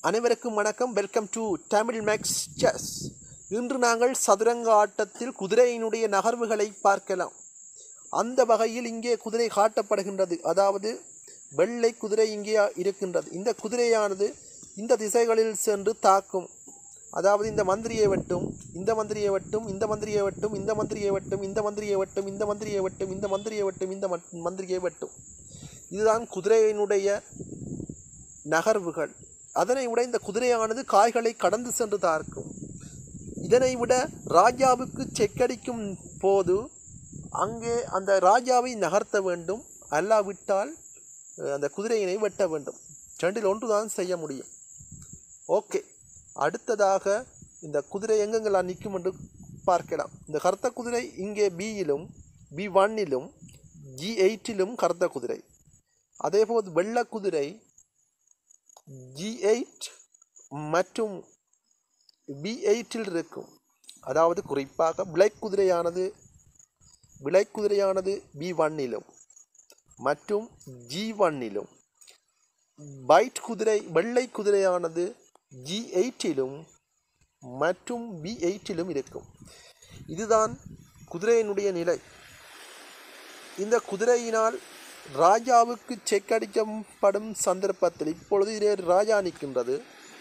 அனைவருக்கும் வணக்கம் welcome to Tamil Max chess இன்று நாங்கள் சதுரங்க ஆட்டத்தில் குதிரையினுடைய நகர்வுகளை பார்க்கலாம் அந்த வகையில் இங்கே குதிரை காட்டப்படுகின்றது அதாவது வெள்ளை குதிரை இங்கே இருக்கின்றது இந்த குதிரையானது இந்த திசைகளில் சென்று தாக்கும் அதாவது இந்த மந்திரியை வெட்டும் இந்த மந்திரியை வெட்டும் இந்த மந்திரியை வெட்டும் இந்த மந்திரியை வெட்டும் இந்த மந்திரியை வெட்டும் இந்த மந்திரியை வெட்டும் இந்த மந்திரியை வெட்டும் இந்த மட்- மந்திரியை வெட்டும் இதுதான் குதிரையினுடைய நகர்வுகள் அதனை விட இந்த குதிரையானது காய்களை கடந்து சென்று தாக்கும் இதனை விட ராஜாவுக்கு செக்கடிக்கும் போது அங்கே அந்த ராஜாவை நகர்த்த வேண்டும் அல்லாவிட்டால் அஹ், அந்த குதிரையினை வெட்ட வேண்டும் ரெண்டில் ஒன்று தான் செய்ய முடியும் ஓகே அடுத்ததாக இந்த குதிரை எங்கெங்கெல்லாம் நிற்கும் என்று பார்க்கலாம் இந்த கருத்த குதிரை இங்கே பியிலும் பி ஒன்னிலும் ஜி எயிட்டிலும் கருத்த குதிரை அதேபோல் வெள்ளை குதிரை ஜி எயிட் மற்றும் பி எயிட்டில் இருக்கும் அதாவது குறிப்பாக பிளாக் குதிரையானது பிளாக் குதிரையானது பி ஒன்னிலும் மற்றும் ஜி ஒன்னிலும் பைட் குதிரை வெள்ளை குதிரையானது ஜி எயிட்டிலும் மற்றும் பி எயிட்டிலும் இருக்கும் இதுதான் குதிரையினுடைய நிலை இந்த குதிரையினால் ராஜாவுக்கு செக் அடிக்கப்படும் சந்தர்ப்பத்தில் இப்பொழுது இதே ராஜா நிற்கின்றது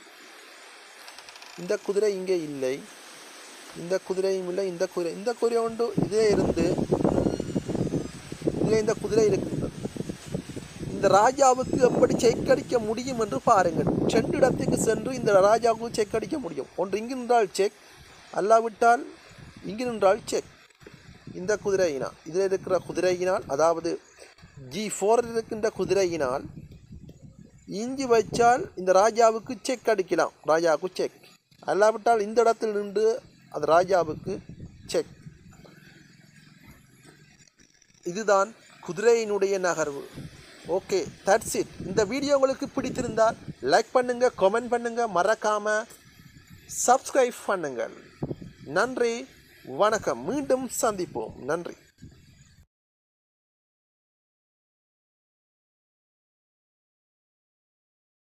இந்த குதிரை இங்கே இல்லை இந்த குதிரையும் இல்லை இந்த குதிரை இந்த குதிரை ஒன்று இதே இருந்து இதில் இந்த குதிரை இருக்கின்றது இந்த ராஜாவுக்கு எப்படி செக் அடிக்க முடியும் என்று பாருங்கள் ரெண்டு இடத்துக்கு சென்று இந்த ராஜாவுக்கு செக் அடிக்க முடியும் ஒன்று இங்கு நின்றால் செக் அல்லாவிட்டால் இங்கு நின்றால் செக் இந்த குதிரையினால் இதில் இருக்கிற குதிரையினால் அதாவது ஜி ஃபோரில் இருக்கின்ற குதிரையினால் இஞ்சி வச்சால் இந்த ராஜாவுக்கு செக் அடிக்கலாம் ராஜாவுக்கு செக் அல்லாவிட்டால் இந்த இடத்தில் நின்று அந்த ராஜாவுக்கு செக் இதுதான் குதிரையினுடைய நகர்வு ஓகே தட்ஸ் இட் இந்த வீடியோ உங்களுக்கு பிடித்திருந்தால் லைக் பண்ணுங்க கமெண்ட் பண்ணுங்க மறக்காம சப்ஸ்கிரைப் பண்ணுங்கள் நன்றி வணக்கம் மீண்டும் சந்திப்போம் நன்றி